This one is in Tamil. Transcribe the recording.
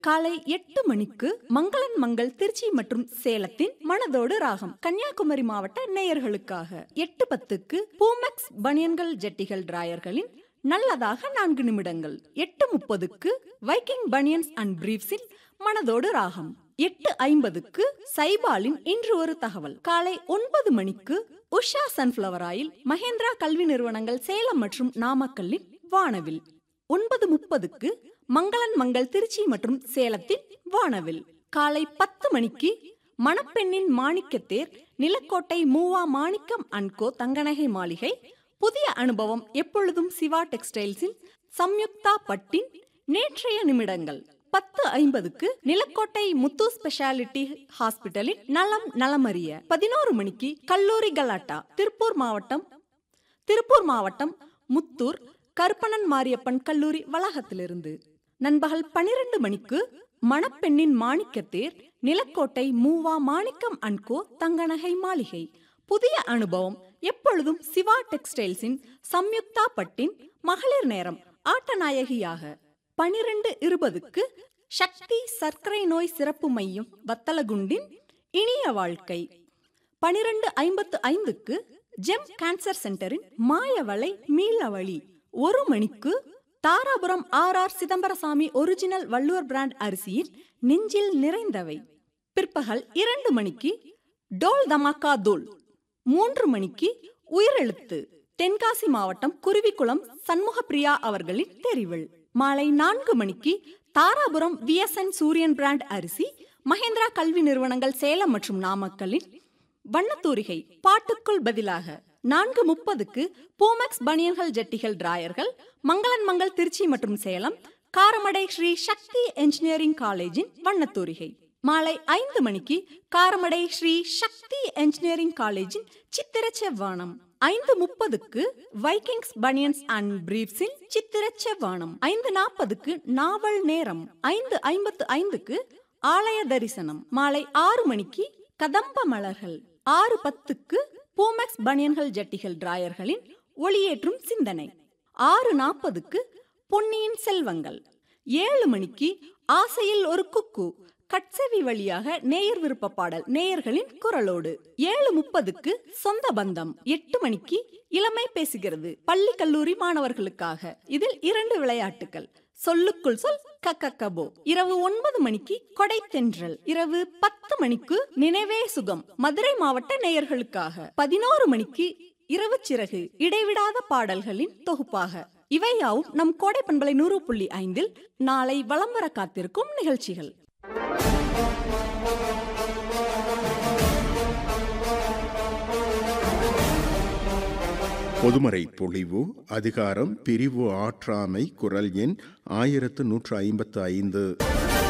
காலை எட்டு மணிக்கு மங்களன் மங்கள் திருச்சி மற்றும் சேலத்தின் மனதோடு ராகம் கன்னியாகுமரி மாவட்ட நேயர்களுக்காக எட்டு பத்துக்கு பூமெக்ஸ் பனியன்கள் ஜெட்டிகள் டிராயர்களின் நல்லதாக நான்கு நிமிடங்கள் எட்டு முப்பதுக்கு வைக்கிங் பனியன்ஸ் அண்ட் பிரீப்ஸில் மனதோடு ராகம் எட்டு ஐம்பதுக்கு சைபாலின் இன்று ஒரு தகவல் காலை ஒன்பது மணிக்கு உஷா சன்ஃபிளவர் ஆயில் மகேந்திரா கல்வி நிறுவனங்கள் சேலம் மற்றும் நாமக்கல்லின் வானவில் ஒன்பது முப்பதுக்கு மங்களன் மங்கள் திருச்சி மற்றும் சேலத்தின் வானவில் காலை பத்து மணிக்கு மணப்பெண்ணின் மாணிக்கத்தேர் நிலக்கோட்டை மூவா மாணிக்கம் அன்கோ தங்கநகை மாளிகை புதிய அனுபவம் எப்பொழுதும் சிவா டெக்ஸ்டைல்ஸின் சம்யுக்தா பட்டின் நேற்றைய நிமிடங்கள் பத்து ஐம்பதுக்கு நிலக்கோட்டை முத்து ஸ்பெஷாலிட்டி ஹாஸ்பிட்டலில் நலம் நலமறிய பதினோரு மணிக்கு கல்லூரி கலாட்டா திருப்பூர் மாவட்டம் திருப்பூர் மாவட்டம் முத்தூர் கருப்பணன் மாரியப்பன் கல்லூரி வளாகத்திலிருந்து நண்பகல் பனிரெண்டு மணிக்கு மணப்பெண்ணின் மாணிக்கத்தேர் நிலக்கோட்டை மூவா மாணிக்கம் அன்கோ தங்கநகை மாளிகை புதிய அனுபவம் எப்பொழுதும் சிவா டெக்ஸ்டைல்ஸின் சம்யுக்தா பட்டின் மகளிர் நேரம் ஆட்டநாயகியாக பனிரெண்டு இருபதுக்கு சக்தி சர்க்கரை நோய் சிறப்பு மையம் வத்தலகுண்டின் இனிய வாழ்க்கை பனிரெண்டு ஐம்பத்து ஐந்துக்கு ஜெம் கேன்சர் சென்டரின் மாயவளை மீளவழி ஒரு மணிக்கு Dharapuram R R Chidambarasamy original Valluvar brand அரிசியில் நெஞ்சில் நிறைந்தவை பிற்பகல் இரண்டு மணிக்கு டோல் தமாக்கா தோல் மூன்று மணிக்கு உயிரெழுத்து தென்காசி மாவட்டம் குருவிக்குளம் சண்முகப்பிரியா அவர்களின் தெரிவில் மாலை நான்கு மணிக்கு தாராபுரம் விஎஸ்என் சூரியன் பிராண்ட் அரிசி மகேந்திரா கல்வி நிறுவனங்கள் சேலம் மற்றும் நாமக்கலில் வண்ணத்தூரிகை பாட்டுக்குள் பதிலாக நான்கு முப்பதுக்கு பூமெக்ஸ் பனியன்கள் ஜெட்டிகள் டிராயர்கள் மங்களன் மங்கள் திருச்சி மற்றும் சேலம் காரமடை ஸ்ரீ சக்தி என்ஜினியரிங் காலேஜின் வண்ணத்தூரிகை மாலை ஐந்து மணிக்கு காரமடை ஸ்ரீ சக்தி என்ஜினியரிங் காலேஜின் சித்திர செவ்வானம் ஐந்து முப்பதுக்கு வைக்கிங்ஸ் பனியன்ஸ் அண்ட் பிரீப்ஸில் சித்திர செவ்வானம் ஐந்து நாற்பதுக்கு நாவல் நேரம் ஐந்து ஐம்பத்து ஐந்துக்கு ஆலய தரிசனம் மாலை ஆறு மணிக்கு கதம்ப மலர்கள் ஆறு பத்துக்கு பூமெக்ஸ் பனியன்கள் ஜட்டிகள் டிராயர்களின் ஒளியேற்றும் சிந்தனை ஆறு நாற்பதுக்கு பொன்னியின் செல்வங்கள் ஏழு மணிக்கு ஆசையில் ஒரு குக்கு கட்செவி வழியாக நேயர் விருப்ப பாடல் நேயர்களின் குரலோடு ஏழு முப்பதுக்கு சொந்த பந்தம் எட்டு மணிக்கு இளமை பேசுகிறது பள்ளி கல்லூரி மாணவர்களுக்காக இதில் இரண்டு விளையாட்டுகள் சொல்லுக்குள் சொல் கக்கபோ இரவு ஒன்பது மணிக்கு கொடை தென்றல் இரவு பத்து மணிக்கு நினைவே சுகம் மதுரை மாவட்ட நேயர்களுக்காக பதினோரு மணிக்கு இரவு சிறகு இடைவிடாத பாடல்களின் தொகுப்பாக இவையாவும் நம் கோடை பண்பலை நூறு புள்ளி ஐந்தில் நாளை வலம் வர காத்திருக்கும் நிகழ்ச்சிகள் பொதுமறை பொழிவு அதிகாரம் பிரிவு ஆற்றாமை குரல் எண் ஆயிரத்து நூற்று ஐம்பத்து ஐந்து